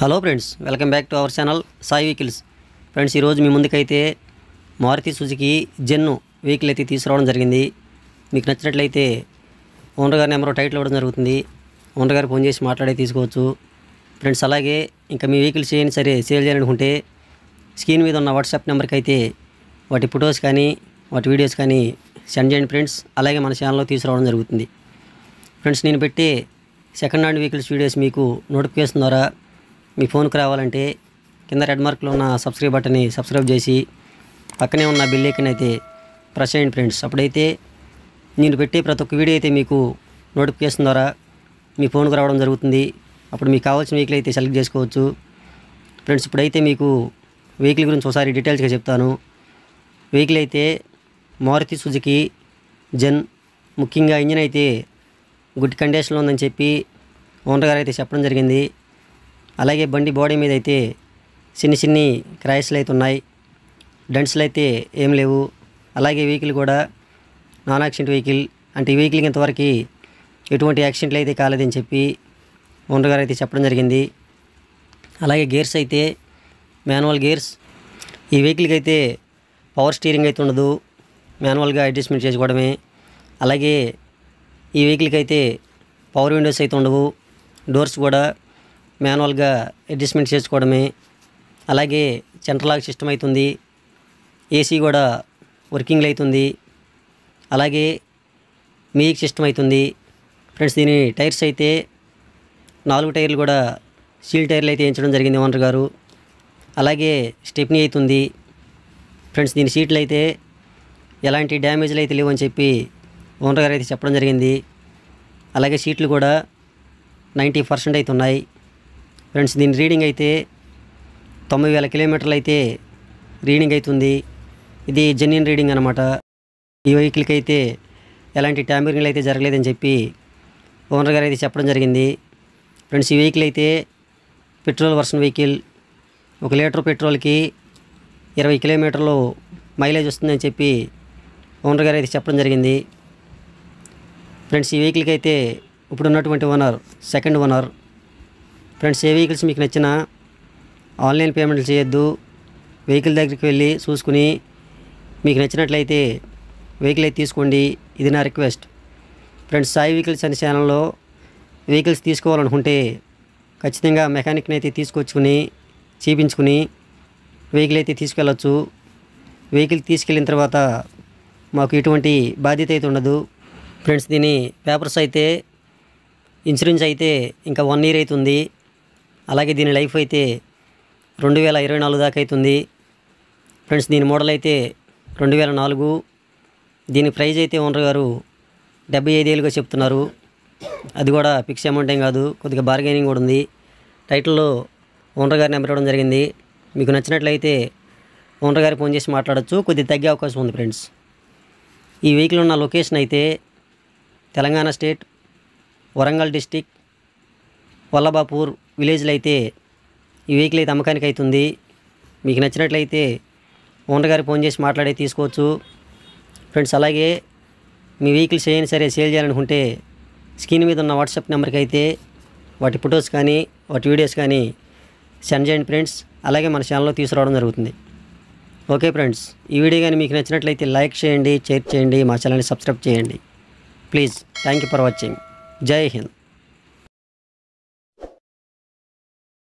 hello friends welcome back to our channel Sai vehicles friends ఈరోజు మీ ముందుకైతే మారుతి సుజుకి జెన్ను వెహికల్ అయితే తీసుకురావడం జరిగింది మీకు నచ్చినట్లయితే ఓనర్ గారి నెంబర్ టైటిల్ ఇవ్వడం జరుగుతుంది ఓనర్ గారు ఫోన్ చేసి మాట్లాడే తీసుకోవచ్చు ఫ్రెండ్స్ అలాగే ఇంకా మీ వెహికల్స్ చేయని సరే సేల్ చేయాలనుకుంటే స్క్రీన్ మీద ఉన్న వాట్సాప్ నెంబర్కి అయితే వాటి ఫొటోస్ కానీ వాటి వీడియోస్ కానీ సెండ్ చేయండి ఫ్రెండ్స్ అలాగే మన ఛానల్లో తీసుకురావడం జరుగుతుంది ఫ్రెండ్స్ నేను పెట్టే సెకండ్ హ్యాండ్ వెహికల్స్ వీడియోస్ మీకు నోటిఫికేషన్ ద్వారా మీ ఫోన్కి రావాలంటే కింద రెడ్ మార్క్లో ఉన్న సబ్స్క్రైబ్ బటన్ని సబ్స్క్రైబ్ చేసి పక్కనే ఉన్న బిల్ ఐకన్ అయితే ప్రెస్ చేయండి ఫ్రెండ్స్ అప్పుడైతే నేను పెట్టే ప్రతి ఒక్క వీడియో అయితే మీకు నోటిఫికేషన్ ద్వారా మీ ఫోన్కి రావడం జరుగుతుంది అప్పుడు మీకు కావాల్సిన వెహికల్ అయితే సెలెక్ట్ చేసుకోవచ్చు ఫ్రెండ్స్ ఇప్పుడైతే మీకు వెహికల్ గురించి ఒకసారి డీటెయిల్స్గా చెప్తాను వెహికల్ అయితే మారుతి సుజుకి జెన్ ముఖ్యంగా ఇంజిన్ అయితే గుడ్ కండిషన్లో ఉందని చెప్పి ఓనర్ గారు అయితే చెప్పడం జరిగింది అలాగే బండి బాడీ మీద అయితే చిన్ని చిన్ని క్రాయస్లు అయితే ఉన్నాయి డెంట్స్లు అయితే ఏం లేవు అలాగే వెహికల్ కూడా నాన్ యాక్సిడెంట్ వెహికల్ అంటే ఈ వెహికల్కి ఇంతవరకు ఎటువంటి యాక్సిడెంట్లు అయితే కాలేదని చెప్పి ఓనర్ గారు అయితే చెప్పడం జరిగింది అలాగే గేర్స్ అయితే మాన్యువల్ గేర్స్ ఈ వెహికల్కి అయితే పవర్ స్టీరింగ్ అయితే ఉండదు మాన్యువల్గా అడ్జస్ట్మెంట్ చేసుకోవడమే అలాగే ఈ వెహికల్కి అయితే పవర్ విండోస్ అయితే ఉండవు డోర్స్ కూడా మాన్యువల్గా అడ్జస్ట్మెంట్ చేసుకోవడమే అలాగే సెంట్రల్ లాక్ సిస్టమ్ అవుతుంది ఏసీ కూడా వర్కింగ్లో అవుతుంది అలాగే మ్యూజిక్ సిస్టమ్ అవుతుంది ఫ్రెండ్స్ దీని టైర్స్ అయితే నాలుగు టైర్లు కూడా స్టీల్ టైర్లు అయితే వేయించడం జరిగింది ఓనర్ గారు అలాగే స్టెప్నీ అవుతుంది ఫ్రెండ్స్ దీని సీట్లు అయితే ఎలాంటి డ్యామేజ్లు అయితే లేవని చెప్పి ఓనర్ గారు అయితే చెప్పడం జరిగింది అలాగే సీట్లు కూడా నైంటీ పర్సెంట్ అయితే ఉన్నాయి ఫ్రెండ్స్ దీని రీడింగ్ అయితే తొంభై వేల కిలోమీటర్లు అయితే రీడింగ్ అవుతుంది ఇది జెన్యున్ రీడింగ్ అనమాట ఈ వెహికల్కి అయితే ఎలాంటి ట్యాంపరింగ్లు అయితే జరగలేదని చెప్పి ఓనర్ గారు అయితే చెప్పడం జరిగింది ఫ్రెండ్స్ ఈ వెహికల్ అయితే పెట్రోల్ వర్షన్ వెహికల్ ఒక లీటర్ పెట్రోల్కి ఇరవై కిలోమీటర్లు మైలేజ్ వస్తుందని చెప్పి ఓనర్ గారు అయితే చెప్పడం జరిగింది ఫ్రెండ్స్ ఈ వెహికల్కి అయితే ఇప్పుడు ఉన్నటువంటి ఓనర్ సెకండ్ ఓనర్ ఫ్రెండ్స్ ఏ వెహికల్స్ మీకు నచ్చిన ఆన్లైన్ పేమెంట్లు చేయొద్దు వెహికల్ దగ్గరికి వెళ్ళి చూసుకుని మీకు నచ్చినట్లయితే వెహికల్ అయితే తీసుకోండి ఇది నా రిక్వెస్ట్ ఫ్రెండ్స్ సాయి వెహికల్స్ అనే ఛానల్లో వెహికల్స్ తీసుకోవాలనుకుంటే ఖచ్చితంగా మెకానిక్ని అయితే తీసుకొచ్చుకుని చూపించుకుని వెహికల్ అయితే తీసుకెళ్ళచ్చు వెహికల్ తీసుకెళ్ళిన తర్వాత మాకు ఎటువంటి బాధ్యత అయితే ఉండదు ఫ్రెండ్స్ దీని పేపర్స్ అయితే ఇన్సూరెన్స్ అయితే ఇంకా వన్ ఇయర్ అవుతుంది అలాగే దీని లైఫ్ అయితే రెండు వేల ఇరవై నాలుగు దాకా అవుతుంది ఫ్రెండ్స్ దీని మోడల్ అయితే రెండు వేల నాలుగు దీని ప్రైజ్ అయితే ఓనర్ గారు డెబ్బై ఐదు ఏళ్ళుగా చెప్తున్నారు అది కూడా ఫిక్స్ అమౌంట్ ఏం కాదు కొద్దిగా బార్గెనింగ్ కూడా ఉంది టైటిల్లో ఓనర్ గారి నెంబర్ ఇవ్వడం జరిగింది మీకు నచ్చినట్లయితే ఓనర్ గారికి ఫోన్ చేసి మాట్లాడచ్చు కొద్దిగా తగ్గే అవకాశం ఉంది ఫ్రెండ్స్ ఈ వెహికల్ ఉన్న లొకేషన్ అయితే తెలంగాణ స్టేట్ వరంగల్ డిస్టిక్ వల్లభాపూర్ విలేజ్లో అయితే ఈ వెహికల్ అయితే అమ్మకానికి అవుతుంది మీకు నచ్చినట్లయితే ఓనర్ గారికి ఫోన్ చేసి మాట్లాడే తీసుకోవచ్చు ఫ్రెండ్స్ అలాగే మీ వెహికల్స్ ఏమైనా సరే సేల్ చేయాలనుకుంటే స్క్రీన్ మీద ఉన్న వాట్సాప్ నెంబర్కి అయితే వాటి ఫొటోస్ కానీ వాటి వీడియోస్ కానీ సెండ్ చేయండి ఫ్రెండ్స్ అలాగే మన ఛానల్లో తీసుకురావడం జరుగుతుంది ఓకే ఫ్రెండ్స్ ఈ వీడియో కానీ మీకు నచ్చినట్లయితే లైక్ చేయండి షేర్ చేయండి మా ఛానల్ని సబ్స్క్రైబ్ చేయండి please thank you for watching జై హింద్